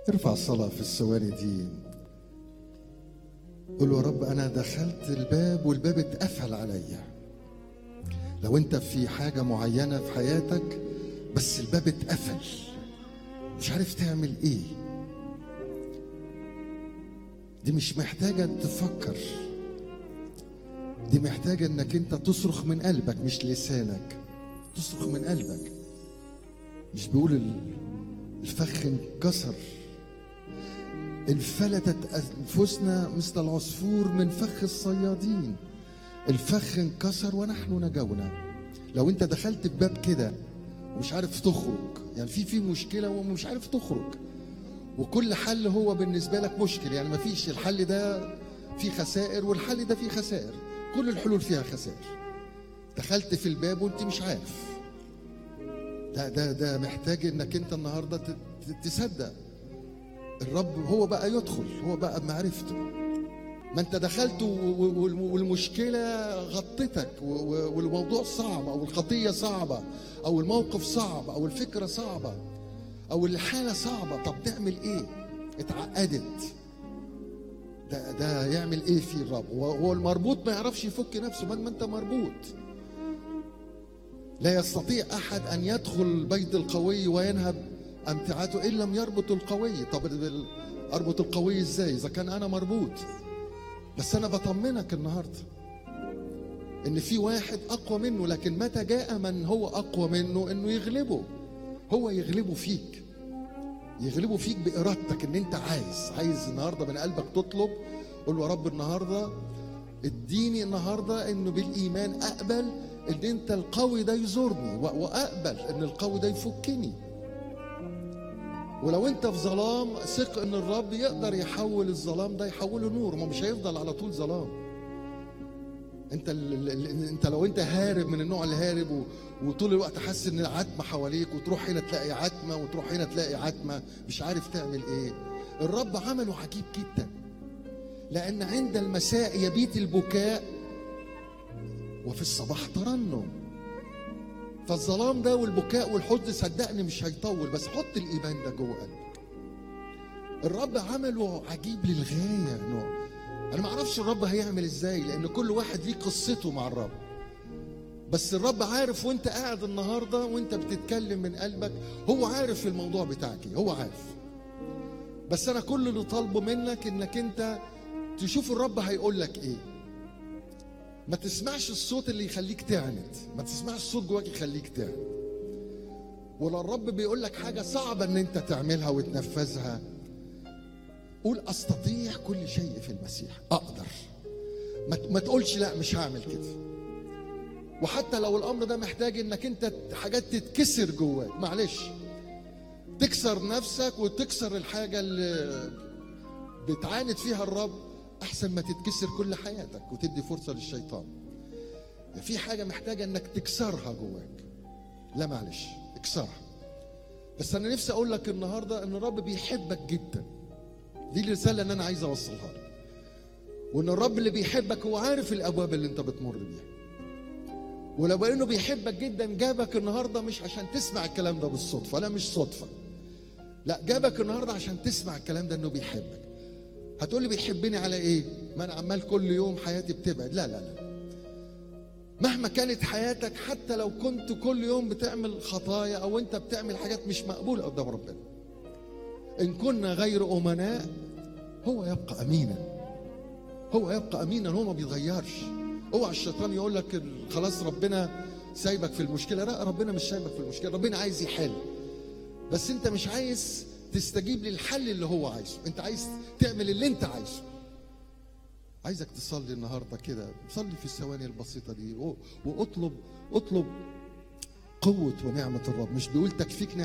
ارفع الصلاة في الثواني دي قول له يا رب أنا دخلت الباب والباب اتقفل عليا لو أنت في حاجة معينة في حياتك بس الباب اتقفل مش عارف تعمل إيه دي مش محتاجة تفكر دي محتاجة إنك أنت تصرخ من قلبك مش لسانك تصرخ من قلبك مش بيقول ال- الفخ انكسر انفلتت انفسنا مثل العصفور من فخ الصيادين الفخ انكسر ونحن نجونا لو انت دخلت بباب كده ومش عارف تخرج يعني في في مشكله ومش عارف تخرج وكل حل هو بالنسبه لك مشكل يعني ما فيش الحل ده فيه خسائر والحل ده فيه خسائر كل الحلول فيها خسائر دخلت في الباب وانت مش عارف ده ده ده محتاج انك انت النهارده ت- ت- تصدق الرب هو بقى يدخل هو بقى بمعرفته ما انت دخلت و- و- وال- والمشكله غطتك و- و- والموضوع صعب او الخطيه صعبه او الموقف صعب او الفكره صعبه او الحاله صعبه طب تعمل ايه اتعقدت ده ده يعمل ايه في الرب هو هو المربوط ما يعرفش يفك نفسه ما ما انت مربوط لا يستطيع احد ان يدخل بيت القوي وينهب امتعته ان لم يربط القوي طب ال- اربط القوي ازاي اذا كان انا مربوط بس انا بطمنك النهارده ان في واحد اقوى منه لكن متى جاء من هو اقوى منه انه يغلبه هو يغلبه فيك يغلبه فيك بارادتك ان انت عايز عايز النهارده من قلبك تطلب قول له يا رب النهارده اديني النهارده انه بالايمان اقبل ان انت القوي ده يزورني و- واقبل ان القوي ده يفكني ولو انت في ظلام ثق ان الرب يقدر يحول الظلام ده يحوله نور ما مش هيفضل على طول ظلام انت ال ال ال انت لو انت هارب من النوع اللي هارب و- وطول الوقت حاسس ان العتمه حواليك وتروح هنا تلاقي عتمه وتروح هنا تلاقي عتمه مش عارف تعمل ايه الرب عمله عجيب جدا لان عند المساء يبيت البكاء وفي الصباح ترنم فالظلام ده والبكاء والحزن صدقني مش هيطول بس حط الايمان ده جوه قلبك الرب عمله عجيب للغايه انه انا ما اعرفش الرب هيعمل ازاي لان كل واحد ليه قصته مع الرب بس الرب عارف وانت قاعد النهارده وانت بتتكلم من قلبك هو عارف الموضوع بتاعك إيه، هو عارف بس انا كل اللي طالبه منك انك انت تشوف الرب هيقول لك ايه ما تسمعش الصوت اللي يخليك تعند ما تسمعش الصوت جواك يخليك تعند ولو الرب بيقول لك حاجه صعبه ان انت تعملها وتنفذها قول استطيع كل شيء في المسيح اقدر ما ما تقولش لا مش هعمل كده وحتى لو الامر ده محتاج انك انت حاجات تتكسر جواك معلش تكسر نفسك وتكسر الحاجه اللي بتعاند فيها الرب احسن ما تتكسر كل حياتك وتدي فرصه للشيطان في حاجه محتاجه انك تكسرها جواك لا معلش اكسرها بس انا نفسي اقول لك النهارده ان الرب بيحبك جدا دي الرساله اللي انا عايز اوصلها لك وان الرب اللي بيحبك هو عارف الابواب اللي انت بتمر بيها ولو انه بيحبك جدا جابك النهارده مش عشان تسمع الكلام ده بالصدفه لا مش صدفه لا جابك النهارده عشان تسمع الكلام ده انه بيحبك هتقولي بيحبني على ايه ما انا عمال كل يوم حياتي بتبعد لا لا لا مهما كانت حياتك حتى لو كنت كل يوم بتعمل خطايا او انت بتعمل حاجات مش مقبوله قدام ربنا ان كنا غير امناء هو يبقى امينا هو يبقى امينا هو ما بيغيرش اوعى الشيطان يقول لك ال- خلاص ربنا سايبك في المشكله لا ربنا مش سايبك في المشكله ربنا عايز يحل بس انت مش عايز تستجيب للحل اللي هو عايزه انت عايز تعمل اللي انت عايزه عايزك تصلي النهارده كده صلي في الثواني البسيطه دي و- واطلب اطلب قوه ونعمه الرب مش بيقول تكفيك